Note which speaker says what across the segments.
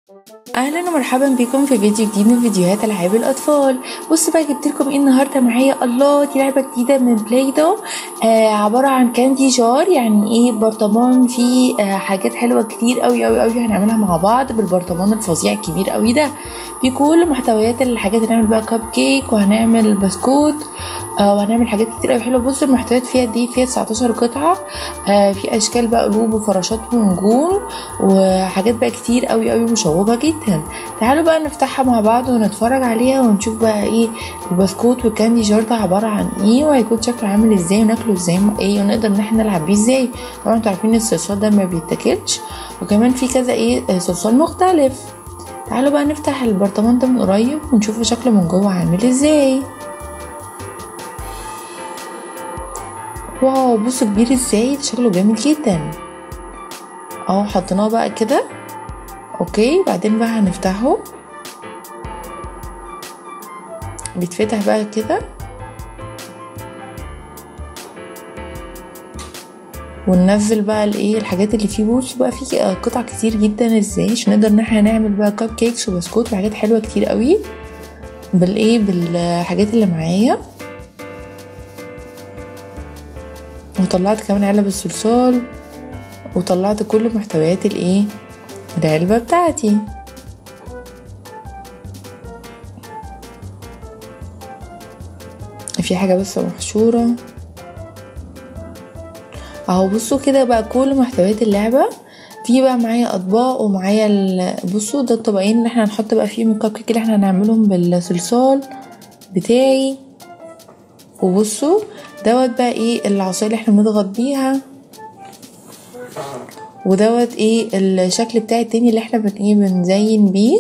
Speaker 1: اهلا ومرحبا بكم في فيديو جديد من فيديوهات العاب الاطفال بصوا بقى جبت لكم ايه النهارده معايا الله دي لعبه جديده من بلاي دو آه عباره عن كاندي جار يعني ايه برطمان فيه آه حاجات حلوه كتير قوي قوي قوي هنعملها مع بعض بالبرطمان الفظيع الكبير قوي ده بكل محتويات الحاجات هنعمل بقى كب كيك وهنعمل بسكوت آه وهنعمل حاجات كتير قوي حلوه بصوا المحتويات فيها دي فيها 19 قطعه آه في اشكال بقى قلوب وفراشات ونجوم وحاجات بقى كتير قوي قوي مشوقه جدا تعالوا بقى نفتحها مع بعض ونتفرج عليها ونشوف بقى ايه البسكوت والكاندي جار ده عباره عن ايه وهيكون شكله عامل ازاي وناكله ازاي ايه ونقدر ان احنا نلعب بيه ازاي طبعا انتوا عارفين الصلصال ده ما بيتاكلش وكمان في كذا ايه صلصال مختلف تعالوا بقى نفتح البرطمان ده من قريب ونشوفه شكله من جوه عامل ازاي واو بصوا كبير ازاي ده شكله جامد جدا اهو حطيناه بقى كده اوكي بعدين بقى هنفتحه بيتفتح بقى كده وننزل بقى الايه الحاجات اللي فيه بصوا بقى فيه قطع كتير جدا ازاي عشان نقدر ان احنا نعمل بقى كب كيكس وبسكوت وحاجات حلوه كتير قوي بالايه بالحاجات اللي معايا وطلعت كمان علب الصلصال وطلعت كل محتويات الايه العلبة بتاعتي في حاجة بس محشورة اهو بصوا كده بقى كل محتويات اللعبة في بقى معايا اطباق ومعايا بصوا ده الطبقين اللي احنا هنحط بقى فيهم الكب كيك اللي احنا هنعملهم بالصلصال بتاعي وبصوا دوت بقى ايه العصايه اللي احنا بنضغط بيها ودوت ايه الشكل بتاعي التاني اللي احنا بن ايه بنزين بيه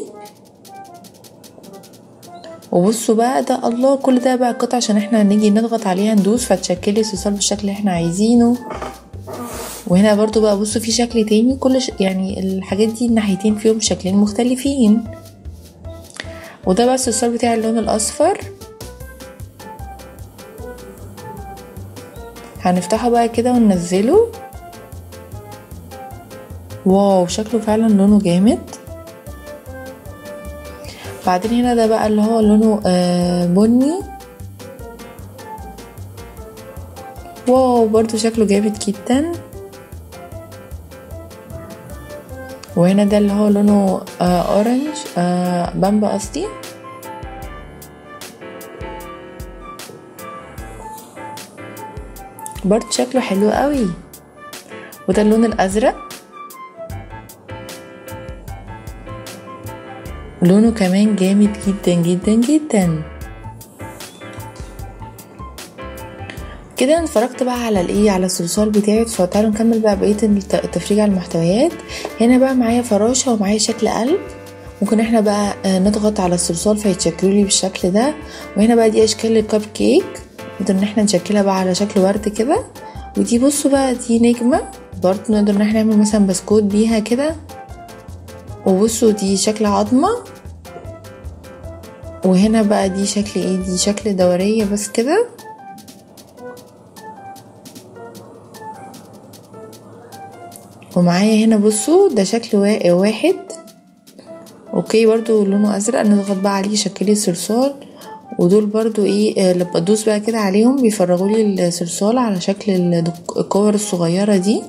Speaker 1: وبصوا بقى ده الله كل ده بقى قطع عشان احنا نيجي نضغط عليها ندوس فتشكلي الصلصال بالشكل اللي احنا عايزينه وهنا برضو بقى بصوا في شكل تاني كل ش... يعني الحاجات دي الناحيتين فيهم شكلين مختلفين وده بقى الصلصال بتاع اللون الاصفر هنفتحه بقى كده وننزله واو شكله فعلا لونه جامد بعدين هنا ده بقى اللي هو لونه آه بني واو برضو شكله جامد جدا وهنا ده اللي هو لونه آه اورنج آه بامبا قصدي برضو شكله حلو قوي وده اللون الازرق لونه كمان جامد جدا جدا جدا كده اتفرجت بقى على الايه على الصلصال بتاعي فتعالوا نكمل بقى بقيه التفريج على المحتويات هنا بقى معايا فراشه ومعايا شكل قلب ممكن احنا بقى نضغط على الصلصال فيتشكلوا لي بالشكل ده وهنا بقى دي اشكال الكب كيك نقدر ان احنا نشكلها بقى على شكل ورد كده ودي بصوا بقى دي نجمه برضه نقدر ان احنا نعمل مثلا بسكوت بيها كده وبصوا دي شكل عظمه وهنا بقى دي شكل ايه دي شكل دورية بس كده ومعايا هنا بصوا ده شكل واحد اوكي برضو لونه ازرق نضغط بقى عليه شكلي الصلصال ودول برضو ايه لما ادوس بقى كده عليهم بيفرغوا لي الصلصال على شكل الكور الصغيرة دي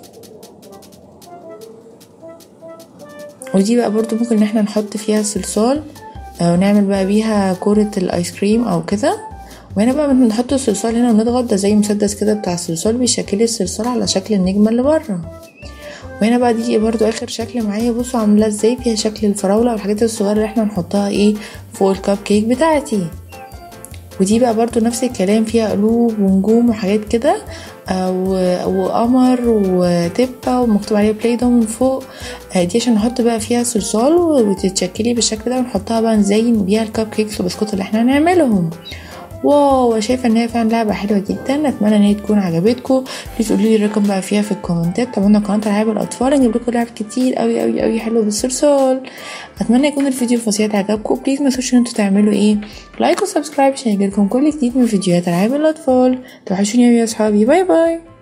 Speaker 1: ودي بقى برضو ممكن ان احنا نحط فيها الصلصال ونعمل بقى بيها كورة الايس كريم او كده وهنا بقى بنحط الصلصال هنا ونضغط ده زي مسدس كده بتاع الصلصال بيشكل الصلصال على شكل النجمة اللي بره وهنا بقى دي برضو اخر شكل معايا بصوا عاملاه ازاي فيها شكل الفراولة والحاجات الصغيرة اللي احنا نحطها ايه فوق الكب كيك بتاعتي ودي بقى برضو نفس الكلام فيها قلوب ونجوم وحاجات كده وقمر وتبة ومكتوب عليها بلاي دو من فوق دي عشان نحط بقى فيها صلصال وتتشكلي بالشكل ده ونحطها بقى نزين بيها الكب كيكس والبسكوت اللي احنا هنعملهم واو شايفه ان هي فعلا لعبه حلوه جدا اتمنى ان هي تكون عجبتكم بليز قولوا لي الرقم بقى فيها في الكومنتات تابعونا قناه العاب الاطفال نجيب لكم لعب كتير قوي قوي قوي حلو بالصلصال اتمنى يكون الفيديو البسيط عجبكم بليز ما تنسوش ان انتوا تعملوا ايه لايك وسبسكرايب عشان يجيلكم كل جديد من فيديوهات العاب الاطفال توحشوني يا اصحابي باي باي